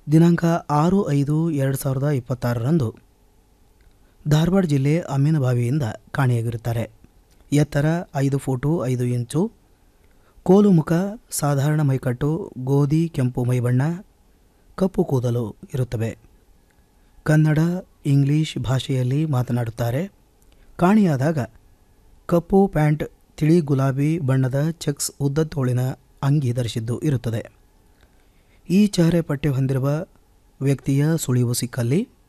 ದಿನಾಂಕ ಆರು ಐದು ಎರಡು ಸಾವಿರದ ಇಪ್ಪತ್ತಾರರಂದು ಧಾರವಾಡ ಜಿಲ್ಲೆ ಅಮ್ಮಿನಬಾವಿಯಿಂದ ಕಾಣೆಯಾಗಿರುತ್ತಾರೆ ಎತ್ತರ ಐದು ಫೂಟು ಐದು ಇಂಚು ಕೋಲು ಮುಖ ಸಾಧಾರಣ ಮೈಕಟ್ಟು ಗೋಧಿ ಕೆಂಪು ಮೈಬಣ್ಣ ಕಪ್ಪು ಕೂದಲು ಇರುತ್ತವೆ ಕನ್ನಡ ಇಂಗ್ಲಿಷ್ ಭಾಷೆಯಲ್ಲಿ ಮಾತನಾಡುತ್ತಾರೆ ಕಾಣೆಯಾದಾಗ ಕಪ್ಪು ಪ್ಯಾಂಟ್ ತಿಳಿ ಗುಲಾಬಿ ಬಣ್ಣದ ಚೆಕ್ಸ್ ಉದ್ದ ತೋಳಿನ ಅಂಗಿ ಧರಿಸಿದ್ದು ಇರುತ್ತದೆ ಈ ಚಹರೆ ಪಟ್ಟೆ ಹೊಂದಿರುವ ವ್ಯಕ್ತಿಯ ಸುಳಿವು ಸಿಕ್ಕಲ್ಲಿ